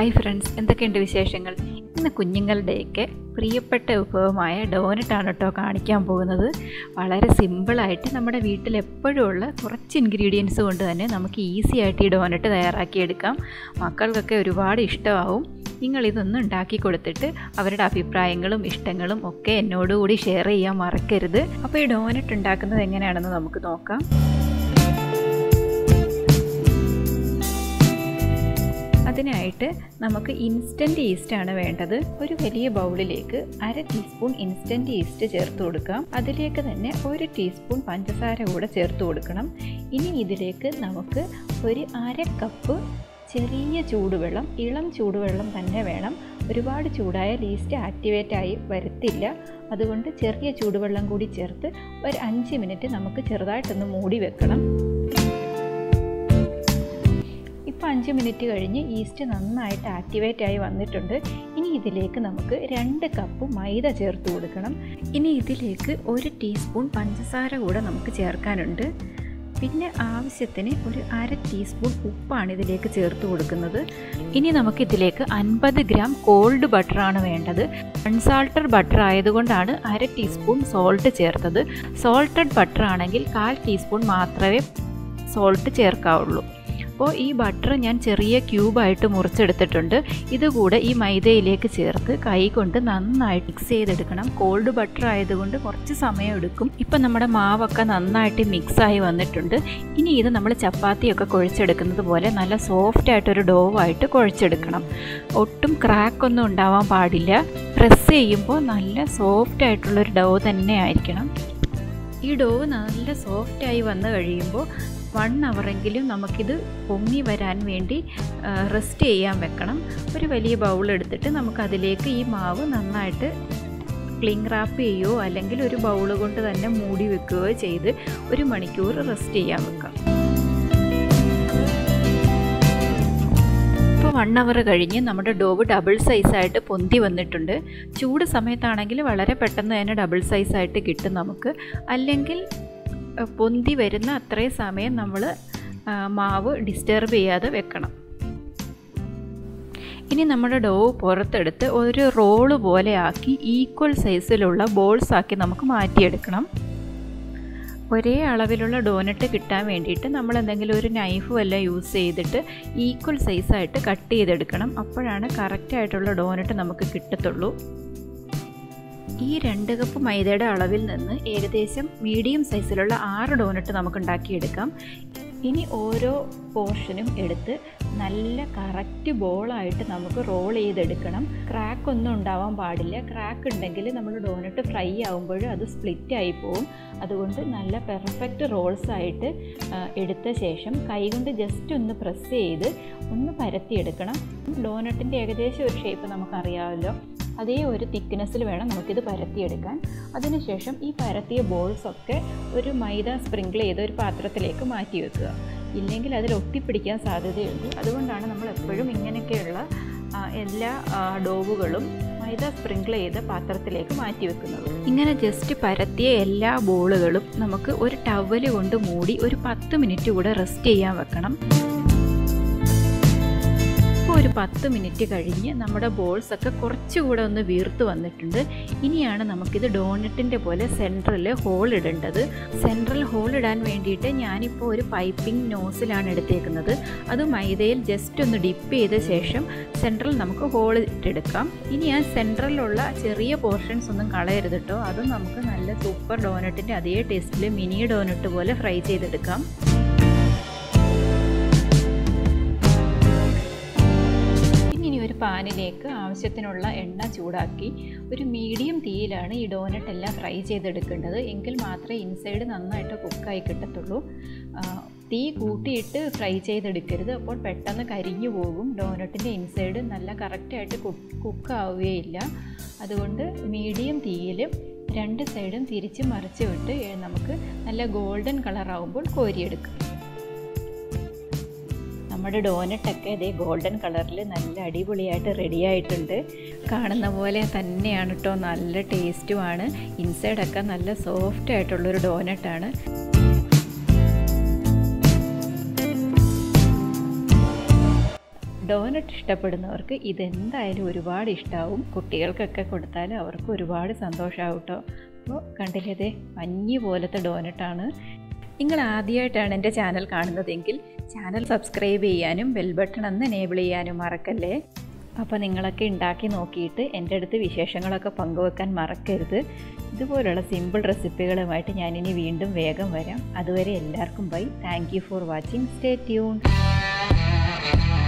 hi friends എന്തൊക്കെയുണ്ട് വിശേഷങ്ങൾ ഇന്ന് കുഞ്ഞുങ്ങളുടെയൊക്കെ പ്രിയപ്പെട്ട വിഭവമായ ഡോനറ്റാണ് കേട്ടോ കാണിക്കാൻ പോകുന്നത് വളരെ സിമ്പിളായിട്ട് നമ്മുടെ വീട്ടിൽ എപ്പോഴും ഉള്ള കുറച്ച് ഇൻഗ്രീഡിയൻസ് കൊണ്ട് തന്നെ നമുക്ക് ഈസി ആയിട്ട് ഈ ഡോനറ്റ് തയ്യാറാക്കിയെടുക്കാം മക്കൾക്കൊക്കെ ഒരുപാട് ഇഷ്ടമാവും നിങ്ങളിതൊന്ന് ഉണ്ടാക്കി കൊടുത്തിട്ട് അവരുടെ അഭിപ്രായങ്ങളും ഇഷ്ടങ്ങളും ഒക്കെ എന്നോടുകൂടി ഷെയർ ചെയ്യാൻ മറക്കരുത് അപ്പോൾ ഈ ഡോനറ്റ് ഉണ്ടാക്കുന്നത് എങ്ങനെയാണെന്ന് നമുക്ക് നോക്കാം അതിനായിട്ട് നമുക്ക് ഇൻസ്റ്റൻറ്റ് ഈസ്റ്റാണ് വേണ്ടത് ഒരു വലിയ ബൗളിലേക്ക് അര ടീസ്പൂൺ ഇൻസ്റ്റൻറ്റ് ഈസ്റ്റ് ചേർത്ത് കൊടുക്കാം അതിലേക്ക് തന്നെ ഒരു ടീസ്പൂൺ പഞ്ചസാര കൂടെ ചേർത്ത് കൊടുക്കണം ഇനി ഇതിലേക്ക് നമുക്ക് ഒരു അര കപ്പ് ചെറിയ ചൂടുവെള്ളം ഇളം ചൂടുവെള്ളം തന്നെ വേണം ഒരുപാട് ചൂടായാൽ ഈസ്റ്റ് ആക്ടിവേറ്റ് ആയി വരത്തില്ല അതുകൊണ്ട് ചെറിയ ചൂടുവെള്ളം കൂടി ചേർത്ത് ഒരു അഞ്ച് മിനിറ്റ് നമുക്ക് ചെറുതായിട്ടൊന്ന് മൂടി വെക്കണം ഇപ്പോൾ അഞ്ച് മിനിറ്റ് കഴിഞ്ഞ് ഈസ്റ്റ് നന്നായിട്ട് ആക്ടിവേറ്റ് ആയി വന്നിട്ടുണ്ട് ഇനി ഇതിലേക്ക് നമുക്ക് രണ്ട് കപ്പ് മൈദ ചേർത്ത് കൊടുക്കണം ഇനി ഇതിലേക്ക് ഒരു ടീസ്പൂൺ പഞ്ചസാര കൂടെ നമുക്ക് ചേർക്കാനുണ്ട് പിന്നെ ആവശ്യത്തിന് ഒരു അര ടീസ്പൂൺ ഉപ്പാണ് ഇതിലേക്ക് ചേർത്ത് കൊടുക്കുന്നത് ഇനി നമുക്കിതിലേക്ക് അൻപത് ഗ്രാം കോൾഡ് ബട്ടറാണ് വേണ്ടത് അൺസാൾട്ടഡ് ബട്ടർ ആയതുകൊണ്ടാണ് അര ടീസ്പൂൺ സോൾട്ട് ചേർത്തത് സോൾട്ടഡ് ബട്ടർ ആണെങ്കിൽ കാൽ ടീസ്പൂൺ മാത്രമേ സോൾട്ട് ചേർക്കാവുള്ളൂ അപ്പോൾ ഈ ബട്ടർ ഞാൻ ചെറിയ ക്യൂബായിട്ട് മുറിച്ചെടുത്തിട്ടുണ്ട് ഇതുകൂടെ ഈ മൈദയിലേക്ക് ചേർത്ത് കൈ കൊണ്ട് നന്നായിട്ട് മിക്സ് ചെയ്തെടുക്കണം കോൾഡ് ബട്ടർ ആയതുകൊണ്ട് കുറച്ച് സമയം എടുക്കും ഇപ്പം നമ്മുടെ മാവൊക്കെ നന്നായിട്ട് മിക്സായി വന്നിട്ടുണ്ട് ഇനി ഇത് നമ്മൾ ചപ്പാത്തിയൊക്കെ കുഴച്ചെടുക്കുന്നത് പോലെ നല്ല സോഫ്റ്റ് ആയിട്ടൊരു ഡോവായിട്ട് കുഴച്ചെടുക്കണം ഒട്ടും ക്രാക്കൊന്നും ഉണ്ടാവാൻ പാടില്ല പ്രസ് ചെയ്യുമ്പോൾ നല്ല സോഫ്റ്റ് ആയിട്ടുള്ളൊരു ഡോ തന്നെ ആയിരിക്കണം ഈ ഡോവ് നല്ല സോഫ്റ്റായി വന്നു കഴിയുമ്പോൾ വൺ അവറെങ്കിലും നമുക്കിത് പൊങ്ങി വരാൻ വേണ്ടി റെസ്റ്റ് ചെയ്യാൻ വെക്കണം ഒരു വലിയ ബൗൾ എടുത്തിട്ട് നമുക്കതിലേക്ക് ഈ മാവ് നന്നായിട്ട് ക്ലിങ് റാപ്പ് ചെയ്യുകയോ അല്ലെങ്കിൽ ഒരു ബൗൾ കൊണ്ട് തന്നെ മൂടി വെക്കുകയോ ചെയ്ത് ഒരു മണിക്കൂർ റെസ്റ്റ് ചെയ്യാൻ വെക്കാം ഇപ്പോൾ വൺ അവർ കഴിഞ്ഞ് നമ്മുടെ ഡോവ് ഡബിൾ സൈസായിട്ട് പൊന്തി വന്നിട്ടുണ്ട് ചൂട് സമയത്താണെങ്കിൽ വളരെ പെട്ടെന്ന് തന്നെ ഡബിൾ സൈസായിട്ട് കിട്ടും നമുക്ക് അല്ലെങ്കിൽ പൊന്തി വരുന്ന അത്രയും സമയം നമ്മൾ മാവ് ഡിസ്റ്റർബ് ചെയ്യാതെ വെക്കണം ഇനി നമ്മുടെ ഡോ പുറത്തെടുത്ത് ഒരു റോള് പോലെ ആക്കി ഈക്വൽ സൈസിലുള്ള ബോൾസ് ആക്കി നമുക്ക് മാറ്റിയെടുക്കണം ഒരേ അളവിലുള്ള ഡോനറ്റ് കിട്ടാൻ വേണ്ടിയിട്ട് നമ്മൾ എന്തെങ്കിലും ഒരു നൈഫ് വല്ല യൂസ് ചെയ്തിട്ട് ഈക്വൽ സൈസായിട്ട് കട്ട് ചെയ്തെടുക്കണം അപ്പോഴാണ് കറക്റ്റായിട്ടുള്ള ഡോനറ്റ് നമുക്ക് കിട്ടത്തുള്ളൂ ഈ രണ്ട് കപ്പ് മൈദയുടെ അളവിൽ നിന്ന് ഏകദേശം മീഡിയം സൈസിലുള്ള ആറ് ഡോനറ്റ് നമുക്ക് ഉണ്ടാക്കിയെടുക്കാം ഇനി ഓരോ പോർഷനും എടുത്ത് നല്ല കറക്റ്റ് ബോളായിട്ട് നമുക്ക് റോൾ ചെയ്തെടുക്കണം ക്രാക്ക് ഒന്നും ഉണ്ടാവാൻ പാടില്ല ക്രാക്ക് ഉണ്ടെങ്കിൽ നമ്മൾ ഡോനറ്റ് ഫ്രൈ ആകുമ്പോൾ അത് സ്പ്ലിറ്റ് ആയി പോവും അതുകൊണ്ട് നല്ല പെർഫെക്റ്റ് റോൾസ് ആയിട്ട് എടുത്ത ശേഷം കൈകൊണ്ട് ജസ്റ്റ് ഒന്ന് പ്രസ് ചെയ്ത് ഒന്ന് പരത്തിയെടുക്കണം ഡോനറ്റിൻ്റെ ഏകദേശം ഒരു ഷേപ്പ് നമുക്കറിയാമല്ലോ അതേ ഒരു തിക്നെസ്സിൽ വേണം നമുക്കിത് പരത്തിയെടുക്കാൻ അതിനുശേഷം ഈ പരത്തിയ ബോൾസൊക്കെ ഒരു മൈദ സ്പ്രിങ്കിൾ ചെയ്ത ഒരു പാത്രത്തിലേക്ക് മാറ്റി വെക്കുക ഇല്ലെങ്കിൽ അതിൽ ഒട്ടിപ്പിടിക്കാൻ സാധ്യതയുണ്ട് അതുകൊണ്ടാണ് നമ്മൾ എപ്പോഴും ഇങ്ങനെയൊക്കെയുള്ള എല്ലാ ഡോവുകളും മൈദ സ്പ്രിങ്കിൾ ചെയ്ത പാത്രത്തിലേക്ക് മാറ്റി വെക്കുന്നത് ഇങ്ങനെ ജസ്റ്റ് പരത്തിയ എല്ലാ ബോളുകളും നമുക്ക് ഒരു ടവല് കൊണ്ട് മൂടി ഒരു പത്ത് മിനിറ്റ് കൂടെ റെസ്റ്റ് ചെയ്യാൻ വെക്കണം ഇപ്പോൾ ഒരു പത്ത് മിനിറ്റ് കഴിഞ്ഞ് നമ്മുടെ ബോൾസ് ഒക്കെ കുറച്ചുകൂടെ ഒന്ന് വീർത്ത് വന്നിട്ടുണ്ട് ഇനിയാണ് നമുക്കിത് ഡോണറ്റിൻ്റെ പോലെ സെൻട്രൽ ഹോൾ ഇടേണ്ടത് സെൻട്രൽ ഹോൾ ഇടാൻ വേണ്ടിയിട്ട് ഞാനിപ്പോൾ ഒരു പൈപ്പിംഗ് നോസിലാണ് എടുത്തേക്കുന്നത് അത് മൈദയിൽ ജസ്റ്റ് ഒന്ന് ഡിപ്പ് ചെയ്ത ശേഷം സെൻട്രൽ നമുക്ക് ഹോൾ ഇട്ടെടുക്കാം ഇനി ആ സെൻട്രലിലുള്ള ചെറിയ പോർഷൻസ് ഒന്നും കളയരുത് കേട്ടോ അതും നമുക്ക് നല്ല സൂപ്പർ ഡോനറ്റിൻ്റെ അതേ ടേസ്റ്റിൽ മിനി ഡോനറ്റ് പോലെ ഫ്രൈ ചെയ്തെടുക്കാം ഒരു പാനിലേക്ക് ആവശ്യത്തിനുള്ള എണ്ണ ചൂടാക്കി ഒരു മീഡിയം തീയിലാണ് ഈ ഡോനറ്റ് എല്ലാം ഫ്രൈ ചെയ്തെടുക്കേണ്ടത് എങ്കിൽ മാത്രമേ ഇൻസൈഡ് നന്നായിട്ട് കുക്കായി കിട്ടത്തുള്ളൂ തീ കൂട്ടിയിട്ട് ഫ്രൈ ചെയ്തെടുക്കരുത് അപ്പോൾ പെട്ടെന്ന് കരിഞ്ഞു പോകും ഡോനറ്റിൻ്റെ ഇൻസൈഡ് നല്ല കറക്റ്റായിട്ട് കുക്കാവുകയില്ല അതുകൊണ്ട് മീഡിയം തീയിൽ രണ്ട് സൈഡും തിരിച്ച് മറിച്ച് വിട്ട് നമുക്ക് നല്ല ഗോൾഡൻ കളറാവുമ്പോൾ കോരിയെടുക്കാം നമ്മുടെ ഡോനറ്റൊക്കെ ഇതേ ഗോൾഡൻ കളറിൽ നല്ല അടിപൊളിയായിട്ട് റെഡി ആയിട്ടുണ്ട് കാണുന്ന പോലെ തന്നെയാണ് കേട്ടോ നല്ല ടേസ്റ്റുമാണ് ഇൻസൈഡൊക്കെ നല്ല സോഫ്റ്റ് ആയിട്ടുള്ളൊരു ഡോനറ്റാണ് ഡോനട്ട് ഇഷ്ടപ്പെടുന്നവർക്ക് ഇതെന്തായാലും ഒരുപാട് ഇഷ്ടമാവും കുട്ടികൾക്കൊക്കെ കൊടുത്താൽ അവർക്ക് ഒരുപാട് സന്തോഷമാവും കേട്ടോ അപ്പോൾ കണ്ടില്ലേ മഞ്ഞ് പോലത്തെ ഡോനട്ടാണ് നിങ്ങൾ ആദ്യമായിട്ടാണ് എൻ്റെ ചാനൽ കാണുന്നതെങ്കിൽ ചാനൽ സബ്സ്ക്രൈബ് ചെയ്യാനും ബെൽ ബട്ടൺ ഒന്ന് എനേബിൾ ചെയ്യാനും മറക്കല്ലേ അപ്പോൾ നിങ്ങളൊക്കെ ഉണ്ടാക്കി നോക്കിയിട്ട് എൻ്റെ അടുത്ത് വിശേഷങ്ങളൊക്കെ പങ്കുവെക്കാൻ മറക്കരുത് ഇതുപോലുള്ള സിമ്പിൾ റെസിപ്പികളുമായിട്ട് ഞാനിനി വീണ്ടും വേഗം വരാം അതുവരെ എല്ലാവർക്കും bye thank you for watching stay tune